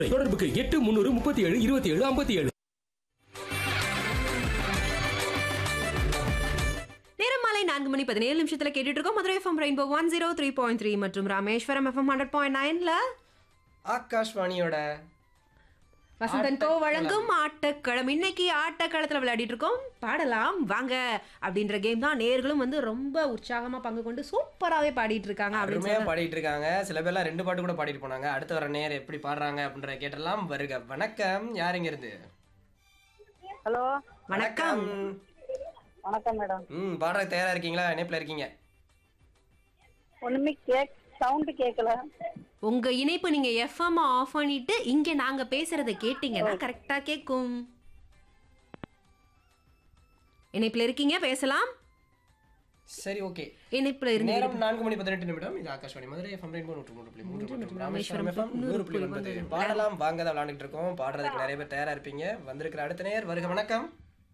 தொடர்புக்கு எட்டு முன்னூறு முப்பத்தி ஏழு இருபத்தி ஏழு ஐம்பத்தி ஏழு நேரம் மாலை நான்கு மணி பதினேழு நிமிஷத்துல கேட்டுட்டு இருக்கோம் Madurai FM rainbow one zero three point three மற்றும் ராமேஸ்வரம் எஃப்எம் ஹண்ட்ரட் பாயிண்ட் நைன்ல ஆகாஷ்வாணியோட வசந்தன் கோ வழங்கும் ஆட்டக்களம் இன்னைக்கு ஆட்டக்களத்துல விளையாடிட்டு இருக்கோம் பாடலாம் வாங்க அப்படின்ற கேம் தான் நேர்களும் வந்து ரொம்ப உற்சாகமா பங்கு கொண்டு சூப்பராவே பாடிட்டு இருக்காங்க அப்படின்னு அருமையா சொல்லி பாடிட்டு இருக்காங்க சில பேர்லாம் ரெண்டு பாட்டு கூட பாடிட்டு போனாங்க அடுத்து வர நேர் எப்படி பாடுறாங்க அப்படின்ற கேட்டலாம் வருக வணக்கம் யாருங்க இருந்து ஹலோ வணக்கம் வணக்கம் மேடம் ம் பாடுற தயாரா இருக்கீங்களா இணைப்புல இருக்கீங்க ஒண்ணுமே கேக் சவுண்ட் கேட்கல உங்க இணைப்பு நீங்க எஃப்எம் ஆஃப் பண்ணிட்டு இங்க நாங்க பேசுறத கேட்டீங்கன்னா கரெக்டா கேட்கும் இணைப்புல இருக்கீங்க பேசலாம் சரி ஓகே இணைப்புல இருந்து நேரம் நான்கு மணி பதினெட்டு நிமிடம் இது ஆகாஷ்வாணி மதுரை எஃப்எம் ரெயின்போ நூற்று மூன்று புள்ளி மூன்று மற்றும் ராமேஸ்வரம் எஃப்எம் நூறு புள்ளி ஒன்பது பாடலாம் வாங்க தான் விளையாண்டுட்டு இருக்கோம் பாடுறதுக்கு நிறைய பேர் தயாரா இருப்பீங்க வந்திருக்கிற அடுத்த நேர் வருக வணக்கம்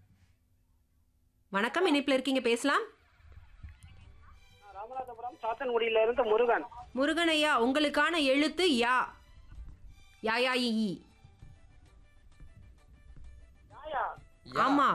வணக்கம் இணைப்புல இருக்கீங்க பேசலாம் ராமநாதபுரம் சாத்தன்குடியில இருந்து முருகன் முருகனையா உங்களுக்கான எழுத்து யா யா யா இ, ஈ யா. ஆமா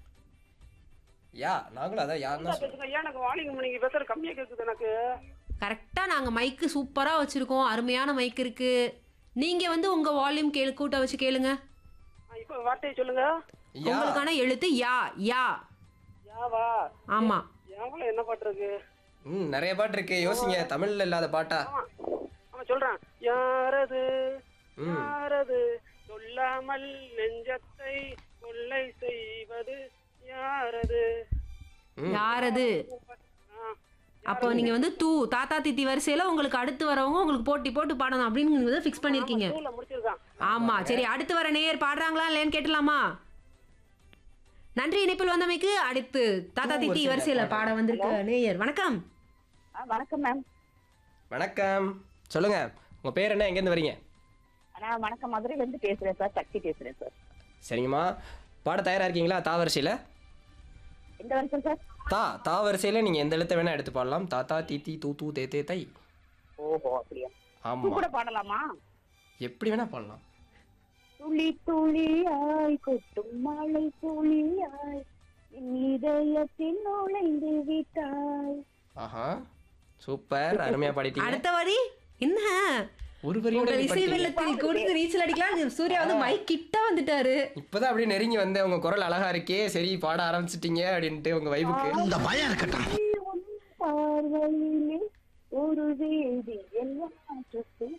யா நாங்களும் அதான் யாருன்னு தான் சொல்றோம் ஐயா எனக்கு வாலிங் நீங்க பேசுற கம்மியா கேக்குது எனக்கு கரெக்டா நாங்க மைக்கு சூப்பரா வச்சிருக்கோம் அருமையான மைக் இருக்கு நீங்க வந்து உங்க வால்யூம் கேளு கூட்ட வச்சு கேளுங்க ஆ, இப்ப வார்த்தையை சொல்லுங்க யா உங்களுக்கான எழுத்து யா யா யாவா ஆமா யாவல என்ன பாட்டு இருக்கு ம் நிறைய பாட்டு இருக்கு யோசிங்க தமிழ்ல இல்லாத பாட்டா ஆமா ஆமா சொல்றேன் யாரது ம். யாரது சொல்லாமல் நெஞ்சத்தை கொள்ளை செய்வது யாரது ம். யாரது ஆ, அப்போ நீங்க வந்து தூ தாத்தா தித்தி வரிசையில உங்களுக்கு அடுத்து வரவங்க உங்களுக்கு போட்டி போட்டு பாடணும் அப்படின்னு ஃபிக்ஸ் பண்ணிருக்கீங்க ஸ்கூல்ல முடிச்சிருக்கான் ஆமா சரி அடுத்து வர நேயர் பாடுறாங்களா இல்லையான்னு கேட்டலாமா நன்றி இணைப்பில் வந்தமைக்கு அடுத்து தாத்தா தூ தித்தி வரிசையில வரிசையில பாட வந்திருக்கு நேயர் வணக்கம் வணக்கம் மேம் வணக்கம் சொல்லுங்க உங்க பேர் என்ன எங்கேருந்து வரீங்க நான் வணக்கம் மதுரையில இருந்து பேசுறேன் சார் சக்தி பேசுறேன் சார் சரிங்கம்மா பாட தயாரா இருக்கீங்களா தா வரிசையில எந்த வருஷம் சார் தா தா வரிசையில நீங்க எந்த எழுத்தை வேணா எடுத்து பாடலாம் தாத்தா தீத்தி தூ தூ தே தே தை ஓஹோ அப்படியா பூ ஆமா கூட பாடலாமா எப்படி வேணா பாடலாம் துளி துளியாய் கொட்டும் மழை துளியாய் என் இதயத்தில் நுழைந்து விட்டாய் ஆஹா சூப்பர் அருமையா பாடிட்டீங்க அடுத்த வரி என்ன ஒரு வரியோட உங்கள் இப்படி இசை பாடிட்டீங்க. வெள்ளத்தில் கொடுத்து நீச்சல் அடிக்கலாம் சூர்யா வந்து மைக் கிட்ட வந்துட்டாரு இப்பதான் அப்படியே நெருங்கி வந்தேன் உங்க குரல் அழகா இருக்கே சரி பாட ஆரம்பிச்சிட்டீங்க அப்படின்ட்டு உங்க வைபுக்கு இந்த பயம் இருக்கட்டும் உன் பார்வையிலே ஒரு வேதி மாற்றத்தை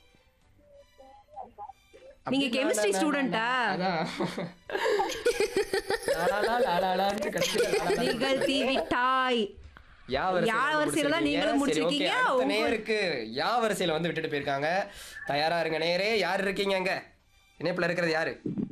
நீங்க அப்படி chemistry லா, லா, student ஆ? அதான் லா, லா, லா, லா, லா, லான்ட்டு கடைசியில லா, லா, லா. நிகழ்த்தி விட்டாய் யா வரிசையில யா வந்து வரிசையில தான் நீங்களும் முடிச்சிருக்கீங்க. சரி, முடிச்சிருக்கீங்க. okay. அடுத்த உங்க- நேருக்கு யா வரிசையில வந்து விட்டுட்டு போயிருக்காங்க தயாரா இருங்க நேரே யார் இருக்கீங்க அங்க இணைப்புல இருக்கிறது யாரு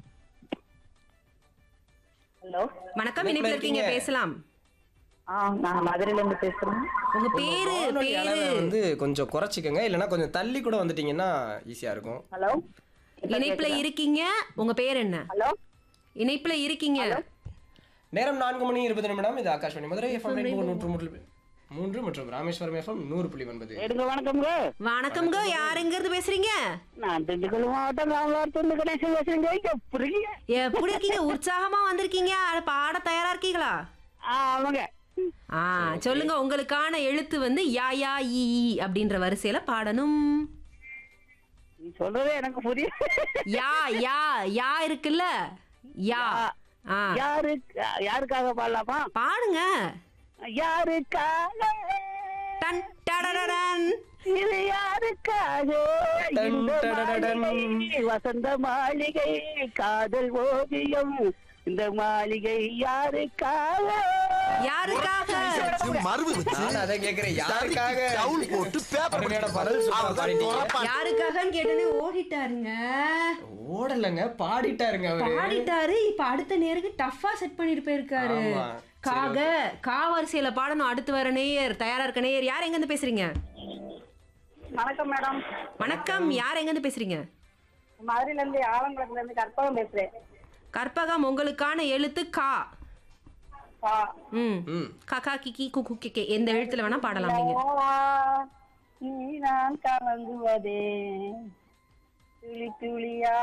ஹலோ வணக்கம் இணைப்பில் இருக்கீங்க இருக்கீங்க? பேசலாம் ஆ நான் மதுரையில இருந்து பேசுறேன் உங்க பேரு வானொலி பேரு அளவை வந்து கொஞ்சம் குறைச்சிக்கங்க இல்லைன்னா கொஞ்சம் தள்ளி கூட வந்துட்டீங்கன்னா ஈஸியா இருக்கும் ஹலோ இணைப்புல இருக்கீங்க உங்க பேர் என்ன ஹலோ இணைப்புல இருக்கீங்க நேரம் நான்கு மணி இருபது நிமிடம் இது ஆகாஷ்வாணி மதுரை எஃப்எம் நூற்று மூன்று மூன்று மற்றும் ராமேஸ்வரம் எஃப்எம் நூறு புள்ளி ஒன்பது எடுங்க வணக்கம்ங்க வணக்கம்ங்க யாருங்கிறது பேசுறீங்க நான் திண்டுக்கல் மாவட்டம் ராமநாதபுரம் கணேசன் பேசுறேங்க எப்படி எப்படி இருக்கீங்க உற்சாகமா வந்திருக்கீங்க அட, பாட தயாரா இருக்கீங்களா ஆ அவங்க ஆ சொல்லுங்க உங்களுக்கான எழுத்து வந்து யா யா ஈ ஈ அப்படின்ற வரிசையில பாடணும் நீ சொல்றதே எனக்கு புரியுது யா யா யா இருக்குல்ல யா ஆ யாரு யாருக்காக பாடலாமா பாடுங்க யாருக்காக டன் டடடடன் இது யாருக்காக டன் இந்த டடடடன். மாளிகை, வசந்த மாளிகை காதல் ஓவியம் இந்த மாளிகை யாருக்காக யாருக்காக மறுவு வச்சு நான் அதை கேட்கிறேன் யாருக்காக டவுன் போட்டு பேப்பர் அருமையான பதில் சூப்பரா பாடிட்டீங்க யாருக்காகன்னு கேட்டோன்னே ஓடிட்டாருங்க ஓடலைங்க பாடிட்டாருங்க அவரு பாடிட்டாரு இப்ப அடுத்த நேருக்கு டஃபா செட் பண்ணிட்டு போயிருக்காரு ஆமா. காக கா வரிசையில பாடணும் அடுத்து வர நேயர் தயாரா இருக்க நேயர் யார் எங்க இருந்து பேசுறீங்க வணக்கம் மேடம் வணக்கம் யார் எங்க இருந்து பேசுறீங்க மதுரையில இருந்து ஆலங்குளத்துல இருந்து கற்பகம் பேசுறேன் கற்பகம் உங்களுக்கான எழுத்து கா ம் ம் ககா கிக்கி குக்கு கிக்கே எந்த எழுத்துல வேணா பாடலாம் நீங்க நீ நான் கலங்குவதே துளி துளியா